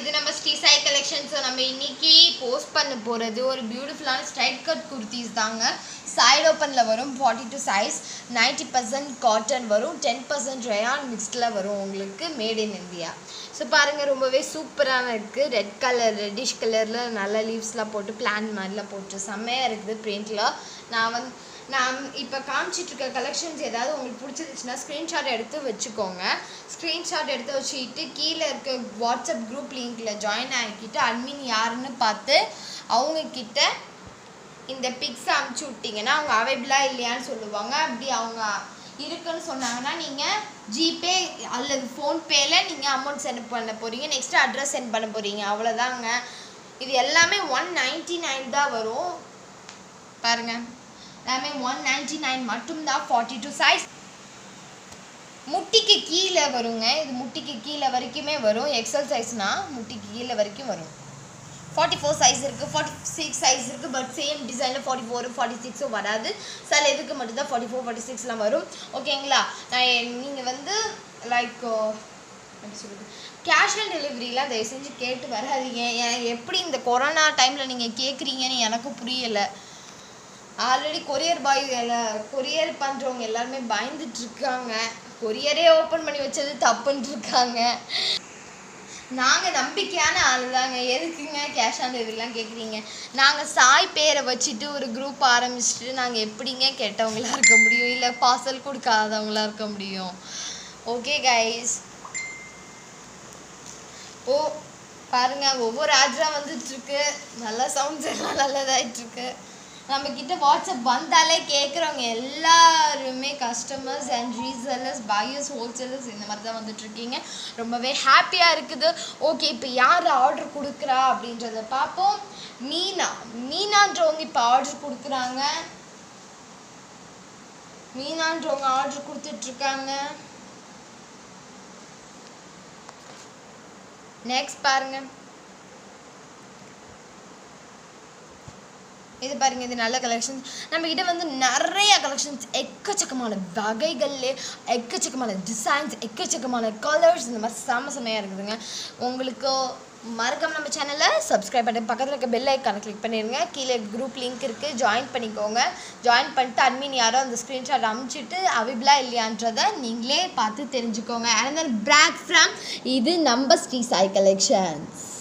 இது நம்ம Sri Sai collection so நம்ம இன்னைக்கு போஸ்ட் பண்ண போகிறது ஒரு பியூட்டிஃபுல்லான ஸ்ட்ரைட் கட் குர்த்திஸ் தாங்க சைடு ஓப்பனில் வரும் forty two size ninety percent cotton வரும் டென் பர்சன்ட் ரயான் மிக்ஸ்டில் வரும் உங்களுக்கு மேட் இன் இந்தியா ஸோ பாருங்கள் ரொம்பவே சூப்பரான இருக்குது ரெட் கலர் ரெட்டிஷ் கலரில் நல்ல லீவ்ஸ்லாம் போட்டு பிளான் மாதிரிலாம் போட்டு செம்மையாக இருக்குது பிரிண்டில் நான் வந்து நான் இப்போ காமிச்சிட்டு இருக்க கலெக்ஷன்ஸ் ஏதாவது உங்களுக்கு பிடிச்சிருந்துச்சுன்னா ஸ்க்ரீன்ஷாட் எடுத்து வச்சுக்கோங்க ஸ்க்ரீன்ஷாட் எடுத்து வச்சுக்கிட்டு கீழே இருக்க வாட்ஸ்அப் குரூப் லிங்க்கில் ஜாயின் ஆகிக்கிட்டு அட்மின் யாருன்னு பார்த்து அவங்கக்கிட்ட இந்த பிக்ஸ் அமுச்சு விட்டிங்கன்னா அவங்க அவைபிளாக இல்லையான்னு சொல்லுவாங்க அப்படி அவங்க இருக்குன்னு சொன்னாங்கன்னா நீங்கள் ஜிபே அல்லது ஃபோன்பேல நீங்கள் அமௌண்ட் சென்ட் பண்ண போகிறீங்க நெக்ஸ்ட்டு அட்ரஸ் சென்ட் பண்ண போகிறீங்க அவ்வளோதாங்க இது எல்லாமே ஒன் நைன்ட்டி நைன் தான் வரும் பாருங்கள் எல்லாமே ஒன் நைன்ட்டி நைன் மட்டும்தான் ஃபார்ட்டி டூ சைஸ் முட்டிக்கு கீழே வருங்க இது முட்டிக்கு கீழே வரைக்குமே வரும் எக்ஸல் சைஸ்னா முட்டிக்கு கீழே வரைக்கும் வரும் ஃபார்ட்டி ஃபோர் சைஸ் இருக்குது ஃபார்ட்டி சிக்ஸ் சைஸ் இருக்குது பட் சேம் டிசைனில் ஃபார்ட்டி ஃபோர் ஃபார்ட்டி சிக்ஸும் வராது சில இதுக்கு மட்டும்தான் ஃபார்ட்டி ஃபோர் ஃபார்ட்டி சிக்ஸ்லாம் வரும் ஓகேங்களா நான் நீங்கள் வந்து லைக் எப்படி சொல்கிறது கேஷ் ஆன் டெலிவரிலாம் தயவு செஞ்சு கேட்டு வராதீங்க ஏன் எப்படி இந்த கொரோனா டைமில் நீங்கள் கேட்குறீங்கன்னு எனக்கும் புரியலை ஆல்ரெடி கொரியர் பாய் கொரியர் பண்ணுறவங்க எல்லாருமே பயந்துட்டு இருக்காங்க கொரியரே ஓப்பன் பண்ணி வச்சது தப்புன்னு இருக்காங்க நாங்கள் நம்பிக்கையான ஆள் தாங்க எதுக்குங்க கேஷ் ஆன் டெலிவரிலாம் கேட்குறீங்க நாங்கள் சாய் பேரை வச்சுட்டு ஒரு குரூப் ஆரம்பிச்சுட்டு நாங்கள் எப்படிங்க கெட்டவங்களா இருக்க முடியும் இல்லை பார்சல் கொடுக்காதவங்களா இருக்க முடியும் ஓகே கைஸ் ஓ பாருங்க ஒவ்வொரு ஆட்ரா வந்துட்டு இருக்கு நல்ல சவுண்ட்ஸ் எல்லாம் நல்லதாயிட்டு இருக்கு நம்ம கிட்ட வாட்ஸ்அப் வந்தாலே கேட்குறவங்க எல்லாருமே customers and resellers buyers wholesalers இந்த மாதிரி தான் வந்துட்டு இருக்கீங்க ரொம்பவே ஹாப்பியாக இருக்குது ஓகே இப்போ யார் ஆர்டர் கொடுக்குறா அப்படின்றத பார்ப்போம் மீனா மீனான்றவங்க இப்போ ஆர்டர் கொடுக்குறாங்க மீனான்றவங்க ஆர்டர் கொடுத்துட்ருக்காங்க நெக்ஸ்ட் பாருங்க இது பாருங்க இது நல்ல கலெக்ஷன்ஸ் நம்ம கிட்ட வந்து நிறைய கலெக்ஷன்ஸ் எக்கச்சக்கமான வகைகள்லே எக்கச்சக்கமான டிசைன்ஸ் எக்கச்சக்கமான கலர்ஸ் இந்த மாதிரி செம்ம செம்மையாக இருக்குதுங்க உங்களுக்கு மறக்காம நம்ம சேனலை சப்ஸ்கிரைப் பண்ணி பக்கத்தில் இருக்க பெல் ஐக்கானை கிளிக் பண்ணிடுங்க கீழே குரூப் லிங்க் இருக்குது ஜாயின் பண்ணிக்கோங்க ஜாயின் பண்ணிட்டு அட்மின் யாரோ அந்த ஸ்க்ரீன்ஷாட் அமுச்சிட்டு அவைபிளா இல்லையான்றதை நீங்களே பார்த்து தெரிஞ்சுக்கோங்க அண்ட் தென் பிராக் ஃப்ரம் இது நம்ம ஸ்ரீ சாய் கலெக்ஷன்ஸ்